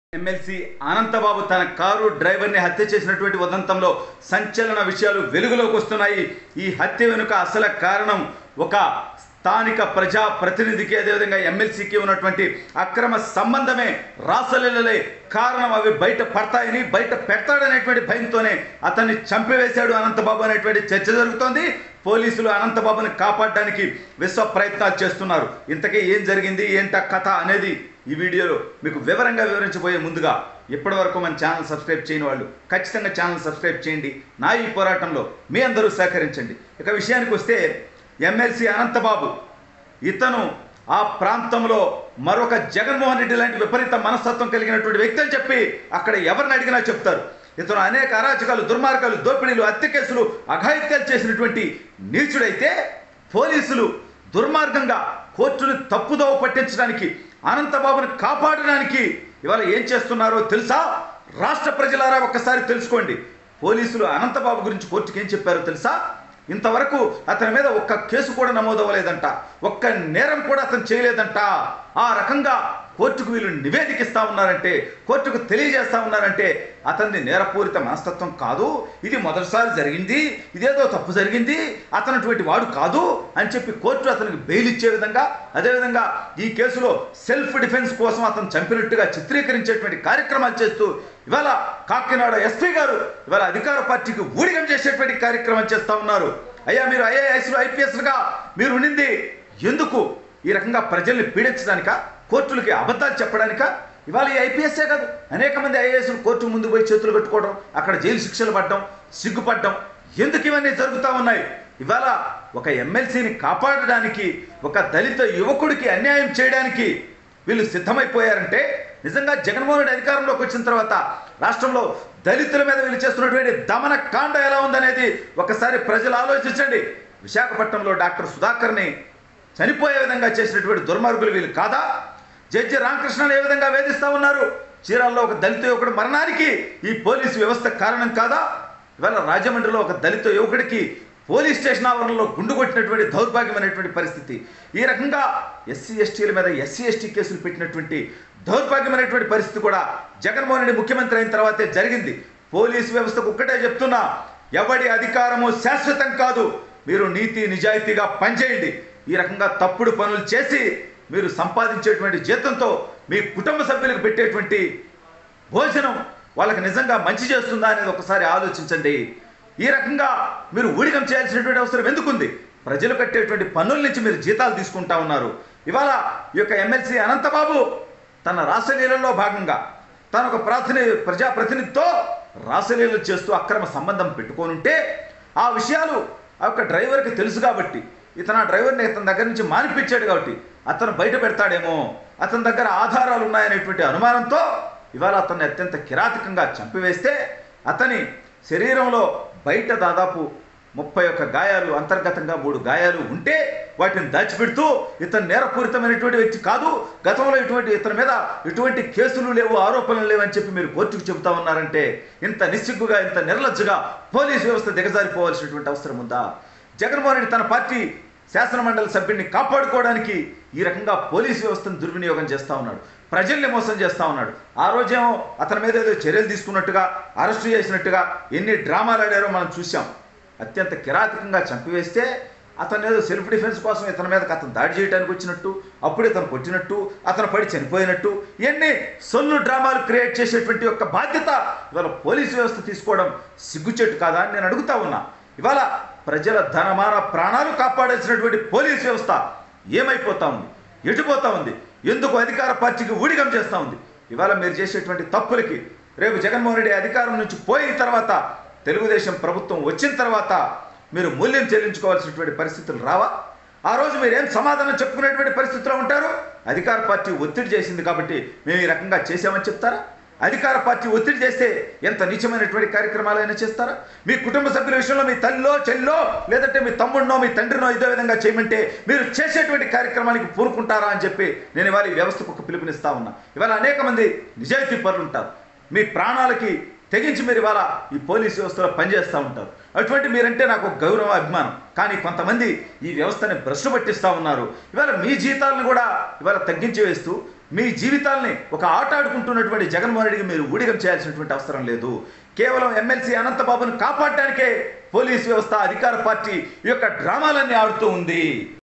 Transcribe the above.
MLC Anantha Babu తన car డ్రైవర్ని హత్య చేసినటువంటి ఉదంతంలో సంచలన విషయాలు వెలుగులోకి వస్తున్నాయి ఈ హత్య వెనుక అసలు కారణం ఒక స్థానిక ప్రజా ప్రతినిధికి అదేవిధంగా ఎమ్మెల్సీకి ఉన్నటువంటి అక్రమ సంబంధమే రాసలీలలే కారణం అవి బయట పడతాయని బయట పెడతాడనేటువంటి భయంతోనే అతన్ని చంపివేశాడు అనంతబాబు అనేటువంటి చర్చ జరుగుతోంది పోలీసులు అనంతబాబుని కాపాడడానికి విశ్వ ప్రయత్నాలు చేస్తున్నారు ఇంతకీ ఏం జరిగింది ఏంట కథ అనేది ఈ వీడియోలో మీకు వివరంగా వివరించబోయే ముందుగా ఇప్పటి వరకు మన ఛానల్ సబ్స్క్రైబ్ చేయని వాళ్ళు ఖచ్చితంగా ఛానల్ సబ్స్క్రైబ్ చేయండి నా ఈ పోరాటంలో మీ అందరూ సహకరించండి ఇక విషయానికి వస్తే ఎమ్మెల్సీ అనంతబాబు ఇతను ఆ ప్రాంతంలో మరొక జగన్మోహన్ రెడ్డి లాంటి విపరీత మనస్తత్వం కలిగినటువంటి వ్యక్తి అని చెప్పి అక్కడ ఎవరిని అడిగినా చెప్తారు ఇతను అనేక అరాచకాలు దుర్మార్గాలు దోపిడీలు హత్య కేసులు అఘాయిత్యాలు చేసినటువంటి నీచుడైతే పోలీసులు దుర్మార్గంగా కోర్టును తప్పుదోవ పట్టించడానికి అనంతబాబును కాపాడడానికి ఇవాళ ఏం చేస్తున్నారో తెలుసా రాష్ట్ర ప్రజలారా ఒక్కసారి తెలుసుకోండి పోలీసులు అనంతబాబు గురించి కోర్టుకి ఏం చెప్పారో తెలుసా ఇంతవరకు అతని మీద ఒక్క కేసు కూడా నమోదవ్వలేదంట ఒక్క నేరం కూడా అతను చేయలేదంట ఆ రకంగా కోర్టుకు వీళ్ళు నివేదికిస్తా ఉన్నారంటే కోర్టుకు తెలియజేస్తా ఉన్నారంటే అతన్ని నేరపూరిత మనస్తత్వం కాదు ఇది మొదటిసారి జరిగింది ఇదేదో తప్పు జరిగింది అతనటువంటి వాడు కాదు అని చెప్పి కోర్టు అతనికి బెయిల్ ఇచ్చే విధంగా అదేవిధంగా ఈ కేసులో సెల్ఫ్ డిఫెన్స్ కోసం అతను చంపినట్టుగా చిత్రీకరించేటువంటి కార్యక్రమాలు చేస్తూ ఇవాళ కాకినాడ ఎస్పీ గారు ఇవాళ అధికార పార్టీకి ఊడిగం చేసేటువంటి కార్యక్రమం చేస్తా ఉన్నారు అయ్యా మీరు ఐఏఎస్లు ఐపీఎస్లుగా మీరు ఉండింది ఎందుకు ఈ రకంగా ప్రజల్ని పీడించడానిక కోర్టులకి అబద్ధాలు చెప్పడానిక ఇవాళ ఈ ఐపీఎస్ఏ కాదు అనేక మంది ఐఏఎస్లు కోర్టు ముందు పోయి చేతులు కట్టుకోవడం అక్కడ జైలు శిక్షలు పడడం సిగ్గుపడడం ఎందుకు ఇవన్నీ జరుగుతూ ఉన్నాయి ఇవాళ ఒక ఎమ్మెల్సీని కాపాడడానికి ఒక దళిత యువకుడికి అన్యాయం చేయడానికి వీళ్ళు సిద్ధమైపోయారంటే నిజంగా జగన్మోహన్ రెడ్డి అధికారంలోకి వచ్చిన తర్వాత రాష్ట్రంలో దళితుల మీద వీళ్ళు చేస్తున్నటువంటి దమన కాండ ఎలా ఉందనేది ఒకసారి ప్రజలు ఆలోచించండి విశాఖపట్నంలో డాక్టర్ సుధాకర్ని చనిపోయే విధంగా చేసినటువంటి దుర్మార్గులు వీళ్ళు కాదా జడ్జి రామకృష్ణని ఏ విధంగా వేధిస్తా ఉన్నారు చీరాల్లో ఒక దళిత యువకుడు మరణానికి ఈ పోలీసు వ్యవస్థ కారణం కాదా ఇవాళ రాజమండ్రిలో ఒక దళిత యువకుడికి పోలీస్ స్టేషన్ ఆవరణలో గుండు కొట్టినటువంటి దౌర్భాగ్యమైనటువంటి పరిస్థితి ఈ రకంగా ఎస్సీ ఎస్టీల మీద ఎస్సీ ఎస్టీ కేసులు పెట్టినటువంటి దౌర్భాగ్యమైనటువంటి పరిస్థితి కూడా జగన్మోహన్ రెడ్డి ముఖ్యమంత్రి అయిన తర్వాతే జరిగింది పోలీసు వ్యవస్థకు ఒక్కటే చెప్తున్నా ఎవడి అధికారము శాశ్వతం కాదు మీరు నీతి నిజాయితీగా పనిచేయండి ఈ రకంగా తప్పుడు పనులు చేసి మీరు సంపాదించేటువంటి జీతంతో మీ కుటుంబ సభ్యులకు పెట్టేటువంటి భోజనం వాళ్ళకి నిజంగా మంచి చేస్తుందా అనేది ఒకసారి ఆలోచించండి ఈ రకంగా మీరు ఊడిగం చేయాల్సినటువంటి అవసరం ఎందుకుంది ప్రజలు కట్టేటువంటి పన్నుల నుంచి మీరు జీతాలు తీసుకుంటా ఉన్నారు ఇవాళ ఈ యొక్క ఎమ్మెల్సీ అనంతబాబు తన రాసలీలలో భాగంగా తన ఒక ప్రాతిని ప్రజాప్రతినిధితో రాసలీలలు చేస్తూ అక్రమ సంబంధం పెట్టుకోనుంటే ఆ విషయాలు ఆ యొక్క డ్రైవర్కి తెలుసు కాబట్టి ఇతను ఆ డ్రైవర్ని ఇతని దగ్గర నుంచి మానిపించాడు కాబట్టి అతను బయట పెడతాడేమో అతని దగ్గర ఆధారాలు ఉన్నాయనేటువంటి అనుమానంతో ఇవాళ అతన్ని అత్యంత కిరాతకంగా చంపివేస్తే అతని శరీరంలో బయట దాదాపు ముప్పై ఒక్క గాయాలు అంతర్గతంగా మూడు గాయాలు ఉంటే వాటిని దాచిపెడుతూ ఇతను నేరపూరితమైనటువంటి వ్యక్తి కాదు గతంలో ఇటువంటి ఇతని మీద ఎటువంటి కేసులు లేవు ఆరోపణలు లేవని చెప్పి మీరు కోర్టుకు చెబుతా ఉన్నారంటే ఇంత నిస్సిగ్గుగా ఇంత నిర్లజ్జగా పోలీసు వ్యవస్థ దిగజారిపోవాల్సినటువంటి అవసరం ఉందా జగన్మోహన్ రెడ్డి తన పార్టీ శాసనమండలి సభ్యుడిని కాపాడుకోవడానికి ఈ రకంగా పోలీసు వ్యవస్థను దుర్వినియోగం చేస్తూ ఉన్నాడు ప్రజల్ని మోసం చేస్తూ ఉన్నాడు ఆ రోజేమో అతని మీద ఏదో చర్యలు తీసుకున్నట్టుగా అరెస్టు చేసినట్టుగా ఎన్ని డ్రామాలు ఆడారో మనం చూసాం అత్యంత కిరాతకంగా చంపివేస్తే అతను ఏదో సెల్ఫ్ డిఫెన్స్ కోసం ఇతని మీదకి అతను దాడి చేయడానికి వచ్చినట్టు అప్పుడు ఇతను కొట్టినట్టు అతను పడి చనిపోయినట్టు ఇవన్నీ సొల్లు డ్రామాలు క్రియేట్ చేసేటువంటి యొక్క బాధ్యత ఇవాళ పోలీసు వ్యవస్థ తీసుకోవడం సిగ్గుచెట్టు కాదా అని నేను అడుగుతా ఉన్నా ఇవాళ ప్రజల ధనమాన ప్రాణాలు కాపాడాల్సినటువంటి పోలీస్ వ్యవస్థ ఏమైపోతా ఉంది ఎటుపోతా ఉంది ఎందుకు అధికార పార్టీకి ఊడిగం చేస్తూ ఉంది ఇవాళ మీరు చేసేటువంటి తప్పులకి రేపు జగన్మోహన్ రెడ్డి అధికారం నుంచి పోయిన తర్వాత తెలుగుదేశం ప్రభుత్వం వచ్చిన తర్వాత మీరు మూల్యం చెల్లించుకోవాల్సినటువంటి పరిస్థితులు రావా ఆ రోజు మీరు ఏం సమాధానం చెప్పుకునేటువంటి పరిస్థితిలో ఉంటారు అధికార పార్టీ ఒత్తిడి చేసింది కాబట్టి మేము ఈ రకంగా చేసామని చెప్తారా అధికార పార్టీ ఒత్తిడి చేస్తే ఎంత నీచమైనటువంటి కార్యక్రమాలైనా చేస్తారా మీ కుటుంబ సభ్యుల విషయంలో మీ తల్లిలో చెల్లో లేదంటే మీ తమ్ముడినో మీ తండ్రినో ఇదే విధంగా చేయమంటే మీరు చేసేటువంటి కార్యక్రమానికి పూరుకుంటారా అని చెప్పి నేను ఇవాళ ఈ వ్యవస్థకు ఒక పిలుపునిస్తా ఉన్నా ఇవాళ అనేక మంది నిజాయితీ పరులు ఉంటారు మీ ప్రాణాలకి తెగించి మీరు ఇవాళ ఈ పోలీస్ వ్యవస్థలో పనిచేస్తూ ఉంటారు అటువంటి మీరంటే నాకు ఒక గౌరవ అభిమానం కానీ కొంతమంది ఈ వ్యవస్థని భ్రష్టు పట్టిస్తూ ఉన్నారు ఇవాళ మీ జీతాలను కూడా ఇవాళ తగ్గించి వేస్తూ మీ జీవితాల్ని ఒక ఆట ఆడుకుంటున్నటువంటి జగన్మోహన్ రెడ్డికి మీరు ఊడిగం చేయాల్సినటువంటి అవసరం లేదు కేవలం ఎమ్మెల్సీ అనంతబాబును కాపాడడానికే పోలీస్ వ్యవస్థ అధికార పార్టీ ఈ యొక్క డ్రామాలన్నీ ఆడుతూ ఉంది